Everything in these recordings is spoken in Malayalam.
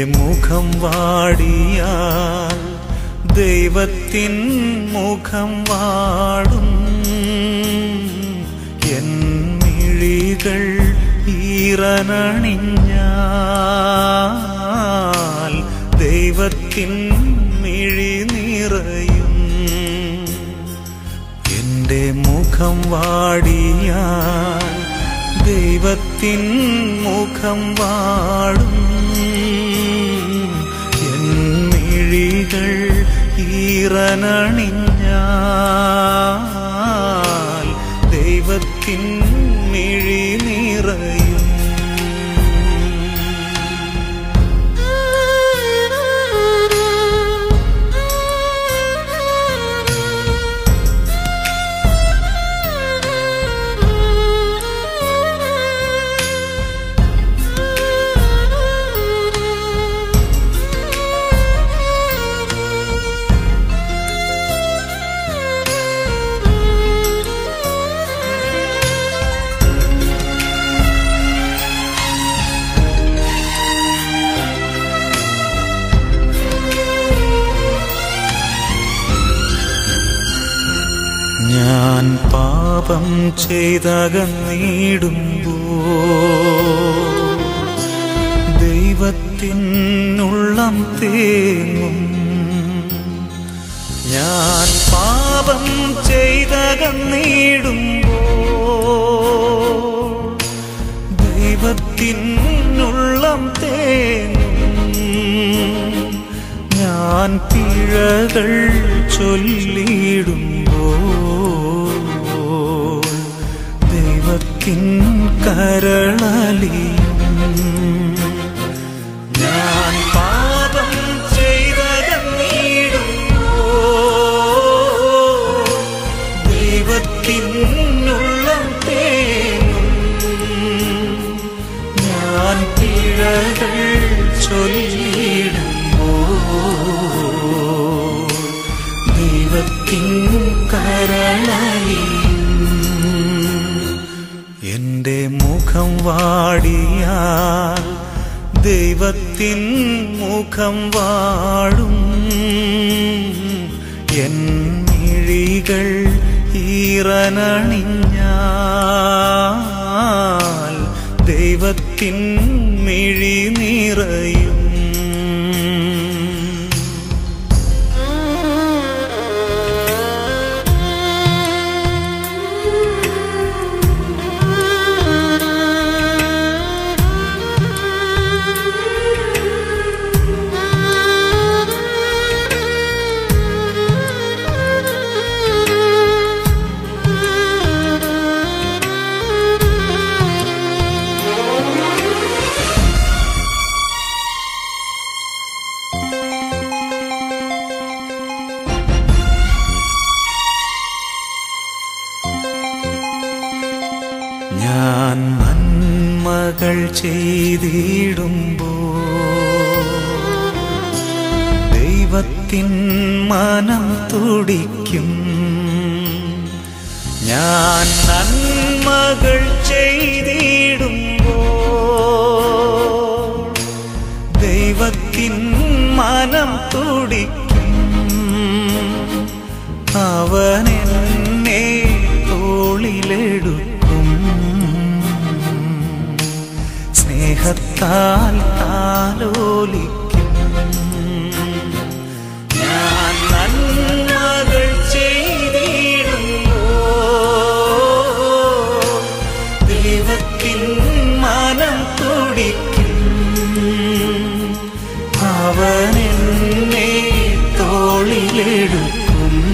മുഖം വാടിയാൽ ദൈവത്തിൻ മുഖം വാടും എൻ മിഴികൾ ഈറനണിഞ്ഞാൽ ദൈവത്തിൻ മിഴി നിറയും എന്റെ മുഖം വാടിയാൽ ദൈവത്തിൻ മുഖം വാടും എൻ മിഴികൾ ഈറനണിഞ്ഞാൽ ദൈവത്തിൻ മിഴി നിറയും ഞാൻ പാപം ചെയ്തകന്നിടുമ്പോ ദൈവത്തിനുള്ളം തേങ്ങും ഞാൻ പാപം ചെയ്തകന്നിടുമ്പോ ദൈവത്തിനുള്ളം തേങ്ങും ഞാൻ പിഴകൾ ചൊല്ലിടുമ്പോ ദൈവത്തിൻ കരളലിയും ഞാൻ പാപം ചെയ്തകന്നിടുമ്പോ ദൈവത്തിനുള്ളം തേങ്ങും ഞാൻ പിഴകൾ ചൊല്ലിടുമ്പോ ദൈവത്തിൻ കരളലിയും എന്റെ മുഖം വാടിയാൽ ദൈവത്തിൻ മുഖം വാടും എൻ മിഴികൾ ഈറനണിഞ്ഞാൽ ദൈവത്തിൻ മിഴി നിറയും ഞാൻ നന്മകൾ ചെയ്തിടുമ്പോ ദൈവത്തിൻ മനം തുടിക്കും ഞാൻ നന്മകൾ ചെയ്തിടുമ്പോ ദൈവത്തിൻ മനം തുടിക്കും അവൻ എന്നെ തോളിലെടുക്കും സ്നേഹത്താൽ താലോലിക്കും ഞാൻ നന്മകൾ ചെയ്തിടുമ്പോ ദൈവത്തിൻ മനം തുടിക്കും അവൻ എന്നെ തോളിലെടുക്കും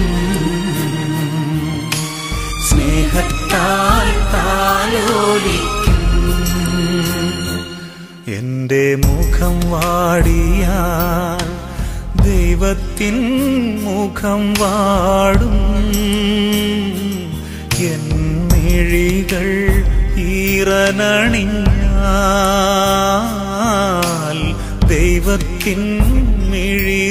സ്നേഹത്താൽ താലോലിക്കും എന്റെ മുഖം വാടിയാൽ ദൈവത്തിൻ മുഖം വാടും എൻ മിഴികൾ ഈറനണിഞ്ഞാൽ ദൈവത്തിൻ മിഴി